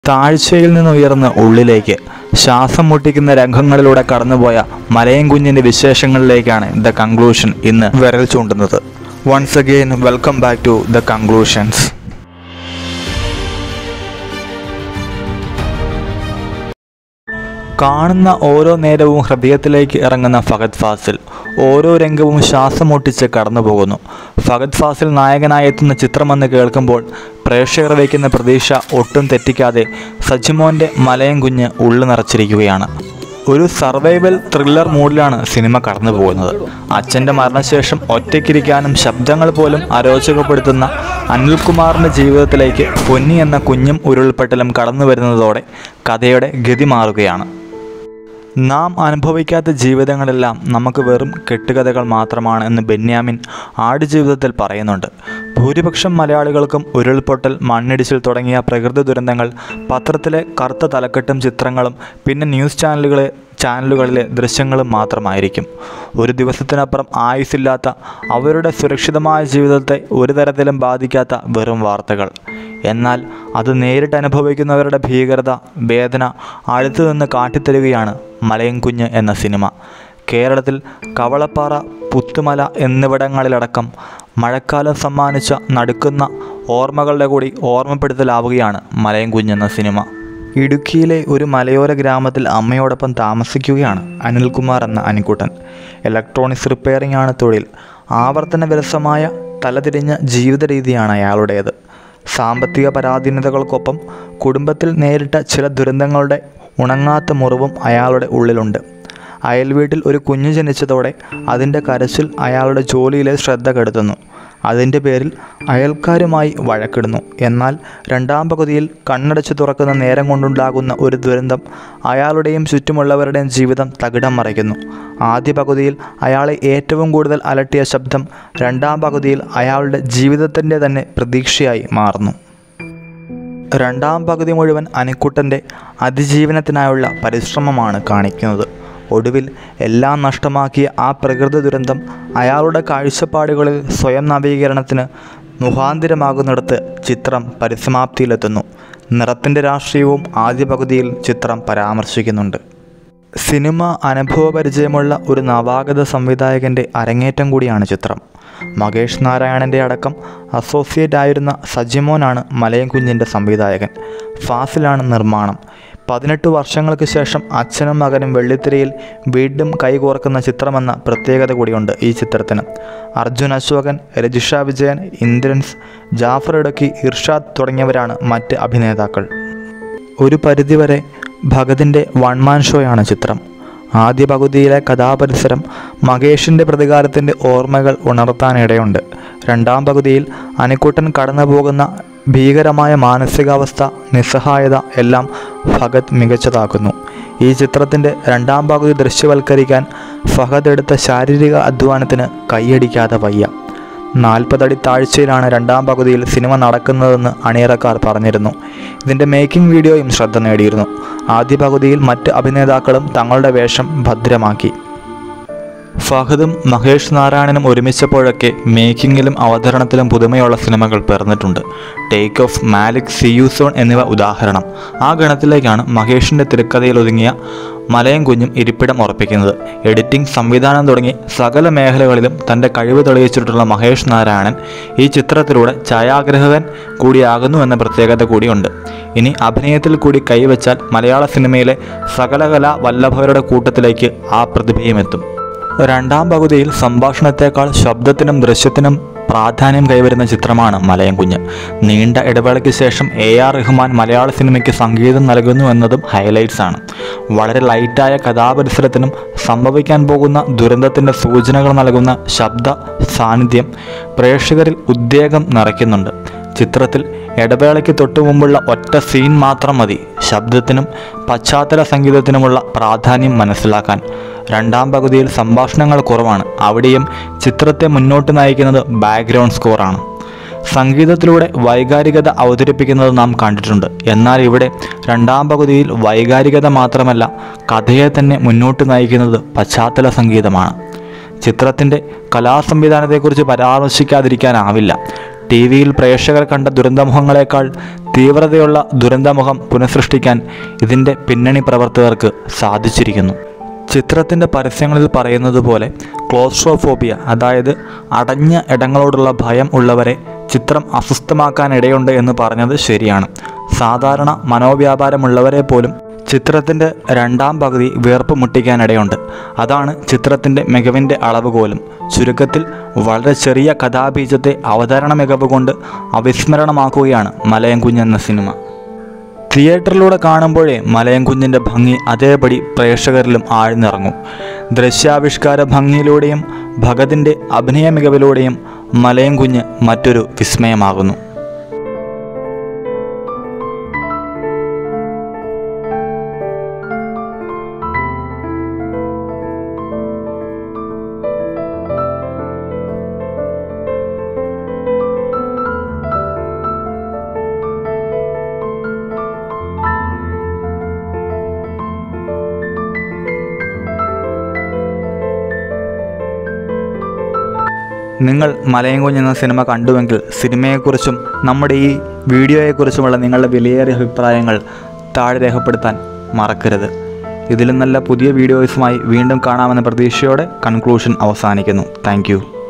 താഴ്ചയിൽ നിന്നുയർന്ന് ഉള്ളിലേക്ക് ശ്വാസം മുട്ടിക്കുന്ന രംഗങ്ങളിലൂടെ കടന്നുപോയ മലയം കുഞ്ഞിന്റെ വിശേഷങ്ങളിലേക്കാണ് ദ കൺക്ലൂഷൻ ഇന്ന് വിരൽ ചൂണ്ടുന്നത് once again welcome back to the conclusions കാണുന്ന ഓരോ നേരവും ഹൃദയത്തിലേക്ക് ഇറങ്ങുന്ന ഫഹദ് ഫാസിൽ ഓരോ രംഗവും ശ്വാസം മുട്ടിച്ച് കടന്നു പോകുന്നു ഫഹദ് ഫാസിൽ നായകനായി എത്തുന്ന ചിത്രമെന്ന് കേൾക്കുമ്പോൾ പ്രേക്ഷകർ വയ്ക്കുന്ന പ്രതീക്ഷ ഒട്ടും തെറ്റിക്കാതെ സജിമോൻ്റെ മലയം കുഞ്ഞ് ഉള്ളു നിറച്ചിരിക്കുകയാണ് ഒരു സർവൈവൽ ത്രില്ലർ മൂഡിലാണ് സിനിമ കടന്നു പോകുന്നത് അച്ഛൻ്റെ മരണശേഷം ഒറ്റയ്ക്കിരിക്കാനും ശബ്ദങ്ങൾ പോലും അരോചകപ്പെടുത്തുന്ന അനിൽകുമാറിൻ്റെ ജീവിതത്തിലേക്ക് പൊന്നി എന്ന കുഞ്ഞും ഉരുൾപൊട്ടലും കടന്നു വരുന്നതോടെ കഥയുടെ ഗതി മാറുകയാണ് നാം അനുഭവിക്കാത്ത ജീവിതങ്ങളെല്ലാം നമുക്ക് വെറും കെട്ടുകഥകൾ മാത്രമാണ് എന്ന് ബെന്യാമിൻ ആടുജീവിതത്തിൽ പറയുന്നുണ്ട് ഭൂരിപക്ഷം മലയാളികൾക്കും ഉരുൾപൊട്ടൽ മണ്ണിടിച്ചിൽ തുടങ്ങിയ പ്രകൃതി ദുരന്തങ്ങൾ പത്രത്തിലെ കറുത്ത തലക്കെട്ടും ചിത്രങ്ങളും പിന്നെ ന്യൂസ് ചാനലുകളെ ചാനലുകളിലെ ദൃശ്യങ്ങളും മാത്രമായിരിക്കും ഒരു ദിവസത്തിനപ്പുറം ആയുസില്ലാത്ത അവരുടെ സുരക്ഷിതമായ ജീവിതത്തെ ഒരു തരത്തിലും ബാധിക്കാത്ത വെറും വാർത്തകൾ എന്നാൽ അത് നേരിട്ട് അനുഭവിക്കുന്നവരുടെ ഭീകരത വേദന അടുത്തു നിന്ന് കാട്ടിത്തരുകയാണ് മലയം കുഞ്ഞ് എന്ന സിനിമ കേരളത്തിൽ കവളപ്പാറ പുത്തുമല എന്നിവിടങ്ങളിലടക്കം മഴക്കാലം സമ്മാനിച്ച നടുക്കുന്ന ഓർമ്മകളുടെ കൂടി ഓർമ്മപ്പെടുത്തലാവുകയാണ് മലയം കുഞ്ഞെന്ന സിനിമ ഇടുക്കിയിലെ ഒരു മലയോര ഗ്രാമത്തിൽ അമ്മയോടൊപ്പം താമസിക്കുകയാണ് അനിൽകുമാർ എന്ന അനിക്കുട്ടൻ ഇലക്ട്രോണിക്സ് റിപ്പയറിംഗ് ആണ് തൊഴിൽ ആവർത്തന വിരസമായ തലതിരിഞ്ഞ ജീവിത രീതിയാണ് അയാളുടേത് സാമ്പത്തിക പരാധീനതകൾക്കൊപ്പം കുടുംബത്തിൽ നേരിട്ട ചില ദുരന്തങ്ങളുടെ ഉണങ്ങാത്ത മുറിവും അയാളുടെ ഉള്ളിലുണ്ട് അയൽവീട്ടിൽ ഒരു കുഞ്ഞു ജനിച്ചതോടെ അതിൻ്റെ കരച്ചിൽ അയാളുടെ ജോലിയിലെ ശ്രദ്ധ കെടുത്തുന്നു അതിൻ്റെ പേരിൽ അയൽക്കാരുമായി വഴക്കിടുന്നു എന്നാൽ രണ്ടാം പകുതിയിൽ കണ്ണടച്ച് തുറക്കുന്ന നേരം കൊണ്ടുണ്ടാകുന്ന ഒരു ദുരന്തം അയാളുടെയും ചുറ്റുമുള്ളവരുടെയും ജീവിതം തകിടം മറിക്കുന്നു ആദ്യ പകുതിയിൽ അയാളെ ഏറ്റവും കൂടുതൽ അലട്ടിയ ശബ്ദം രണ്ടാം പകുതിയിൽ അയാളുടെ ജീവിതത്തിൻ്റെ തന്നെ പ്രതീക്ഷയായി മാറുന്നു രണ്ടാം പകുതി മുഴുവൻ അനിക്കുട്ടൻ്റെ അതിജീവനത്തിനായുള്ള പരിശ്രമമാണ് കാണിക്കുന്നത് ഒടുവിൽ എല്ലാം നഷ്ടമാക്കിയ ആ പ്രകൃതി ദുരന്തം അയാളുടെ കാഴ്ചപ്പാടുകളിൽ സ്വയം നവീകരണത്തിന് മുഖാന്തിരമാകുന്നിടത്ത് ചിത്രം പരിസമാപ്തിയിലെത്തുന്നു നിറത്തിൻ്റെ രാഷ്ട്രീയവും ആദ്യ പകുതിയിൽ ചിത്രം പരാമർശിക്കുന്നുണ്ട് സിനിമ അനുഭവപരിചയമുള്ള ഒരു നവാഗത സംവിധായകൻ്റെ അരങ്ങേറ്റം കൂടിയാണ് ചിത്രം മകേഷ് നാരായണൻ്റെ അടക്കം അസോസിയേറ്റ് ആയിരുന്ന സജിമോനാണ് മലയം കുഞ്ഞിൻ്റെ സംവിധായകൻ ഫാസിലാണ് നിർമ്മാണം പതിനെട്ട് വർഷങ്ങൾക്ക് ശേഷം അച്ഛനും മകനും വെള്ളിത്തിരയിൽ വീണ്ടും കൈകോർക്കുന്ന ചിത്രമെന്ന പ്രത്യേകത കൂടിയുണ്ട് ഈ ചിത്രത്തിന് അർജുൻ അശോകൻ രജിഷ വിജയൻ ഇന്ദ്രൻസ് ജാഫർ ഇടക്കി ഇർഷാദ് തുടങ്ങിയവരാണ് മറ്റ് അഭിനേതാക്കൾ ഒരു പരിധിവരെ ഭഗതിൻ്റെ വൺ മാൻ ഷോയാണ് ചിത്രം ആദ്യ പകുതിയിലെ കഥാപരിസരം മകേഷിൻ്റെ പ്രതികാരത്തിൻ്റെ ഓർമ്മകൾ ഉണർത്താനിടയുണ്ട് രണ്ടാം പകുതിയിൽ അനിക്കുട്ടൻ കടന്നു പോകുന്ന ഭീകരമായ മാനസികാവസ്ഥ നിസ്സഹായത എല്ലാം ഭഗത് മികച്ചതാക്കുന്നു ഈ ചിത്രത്തിൻ്റെ രണ്ടാം പകുതി ദൃശ്യവൽക്കരിക്കാൻ ഫഹദ് എടുത്ത ശാരീരിക അധ്വാനത്തിന് കൈയടിക്കാതെ വയ്യ നാൽപ്പതടി താഴ്ചയിലാണ് രണ്ടാം പകുതിയിൽ സിനിമ നടക്കുന്നതെന്ന് അണിയറക്കാർ പറഞ്ഞിരുന്നു ഇതിൻ്റെ മേക്കിംഗ് വീഡിയോയും ശ്രദ്ധ നേടിയിരുന്നു ആദ്യ പകുതിയിൽ മറ്റ് അഭിനേതാക്കളും തങ്ങളുടെ വേഷം ഭദ്രമാക്കി ഫഹദും മഹേഷ് നാരായണനും ഒരുമിച്ചപ്പോഴൊക്കെ മേക്കിങ്ങിലും അവതരണത്തിലും പുതുമയുള്ള സിനിമകൾ പിറന്നിട്ടുണ്ട് ടേക്ക് ഓഫ് മാലിക് സിയൂസോൺ എന്നിവ ഉദാഹരണം ആ ഗണത്തിലേക്കാണ് മഹേഷിൻ്റെ തിരക്കഥയിൽ ഒതുങ്ങിയ മലയം കുഞ്ഞും ഇരിപ്പിടം ഉറപ്പിക്കുന്നത് എഡിറ്റിംഗ് സംവിധാനം തുടങ്ങി സകല മേഖലകളിലും തൻ്റെ കഴിവ് തെളിയിച്ചിട്ടുള്ള മഹേഷ് നാരായണൻ ഈ ചിത്രത്തിലൂടെ ഛായാഗ്രഹകൻ കൂടിയാകുന്നു എന്ന പ്രത്യേകത കൂടിയുണ്ട് ഇനി അഭിനയത്തിൽ കൂടി കൈവച്ചാൽ മലയാള സിനിമയിലെ സകലകലാ വല്ലഭരുടെ കൂട്ടത്തിലേക്ക് ആ പ്രതിഭയും എത്തും രണ്ടാം പകുതിയിൽ സംഭാഷണത്തെക്കാൾ ശബ്ദത്തിനും ദൃശ്യത്തിനും പ്രാധാന്യം കൈവരുന്ന ചിത്രമാണ് മലയം കുഞ്ഞ് നീണ്ട ഇടവേളയ്ക്ക് ശേഷം എ ആർ റഹ്മാൻ മലയാള സിനിമയ്ക്ക് സംഗീതം നൽകുന്നു എന്നതും ഹൈലൈറ്റ്സ് ആണ് വളരെ ലൈറ്റായ കഥാപരിസരത്തിനും സംഭവിക്കാൻ പോകുന്ന ദുരന്തത്തിൻ്റെ സൂചനകൾ നൽകുന്ന ശബ്ദ സാന്നിധ്യം പ്രേക്ഷകരിൽ ഉദ്വേഗം നിറയ്ക്കുന്നുണ്ട് ചിത്രത്തിൽ ഇടവേളയ്ക്ക് തൊട്ടു മുമ്പുള്ള ഒറ്റ സീൻ മാത്രം മതി ശബ്ദത്തിനും പശ്ചാത്തല സംഗീതത്തിനുമുള്ള പ്രാധാന്യം മനസ്സിലാക്കാൻ രണ്ടാം പകുതിയിൽ സംഭാഷണങ്ങൾ കുറവാണ് അവിടെയും ചിത്രത്തെ മുന്നോട്ട് നയിക്കുന്നത് ബാക്ക്ഗ്രൗണ്ട് സ്കോറാണ് സംഗീതത്തിലൂടെ വൈകാരികത അവതരിപ്പിക്കുന്നത് നാം കണ്ടിട്ടുണ്ട് എന്നാൽ ഇവിടെ രണ്ടാം പകുതിയിൽ വൈകാരികത മാത്രമല്ല കഥയെ തന്നെ മുന്നോട്ട് നയിക്കുന്നത് പശ്ചാത്തല സംഗീതമാണ് ചിത്രത്തിൻ്റെ കലാസംവിധാനത്തെക്കുറിച്ച് പരാമർശിക്കാതിരിക്കാനാവില്ല ടി വിയിൽ പ്രേക്ഷകർ കണ്ട ദുരന്തമുഖങ്ങളെക്കാൾ തീവ്രതയുള്ള ദുരന്തമുഖം പുനഃസൃഷ്ടിക്കാൻ ഇതിൻ്റെ പിന്നണി പ്രവർത്തകർക്ക് സാധിച്ചിരിക്കുന്നു ചിത്രത്തിൻ്റെ പരസ്യങ്ങളിൽ പറയുന്നത് പോലെ ക്ലോസ്ട്രോഫോബിയ അതായത് അടഞ്ഞ ഇടങ്ങളോടുള്ള ഭയം ഉള്ളവരെ ചിത്രം അസ്വസ്ഥമാക്കാനിടയുണ്ട് എന്ന് പറഞ്ഞത് ശരിയാണ് സാധാരണ മനോവ്യാപാരമുള്ളവരെ പോലും ചിത്രത്തിൻ്റെ രണ്ടാം പകുതി വീർപ്പ് മുട്ടിക്കാനിടയുണ്ട് അതാണ് ചിത്രത്തിൻ്റെ മികവിൻ്റെ അളവുകോലും ചുരുക്കത്തിൽ വളരെ ചെറിയ കഥാബീജത്തെ അവതരണ മികവ് കൊണ്ട് അവിസ്മരണമാക്കുകയാണ് മലയൻകുഞ്ഞ് എന്ന സിനിമ തിയേറ്ററിലൂടെ കാണുമ്പോഴേ മലയൻകുഞ്ഞിൻ്റെ ഭംഗി അതേപടി പ്രേക്ഷകരിലും ആഴ്ന്നിറങ്ങും ദൃശ്യാവിഷ്കാര ഭംഗിയിലൂടെയും ഭഗതിൻ്റെ അഭിനയ മികവിലൂടെയും മലയൻകുഞ്ഞ് മറ്റൊരു വിസ്മയമാകുന്നു നിങ്ങൾ മലയൻകുഞ്ഞ് എന്ന സിനിമ കണ്ടുവെങ്കിൽ സിനിമയെക്കുറിച്ചും നമ്മുടെ ഈ വീഡിയോയെക്കുറിച്ചുമുള്ള നിങ്ങളുടെ വിലയേറിയ അഭിപ്രായങ്ങൾ താഴെ രേഖപ്പെടുത്താൻ മറക്കരുത് ഇതിലും നല്ല പുതിയ വീഡിയോസുമായി വീണ്ടും കാണാമെന്ന പ്രതീക്ഷയോടെ കൺക്ലൂഷൻ അവസാനിക്കുന്നു താങ്ക്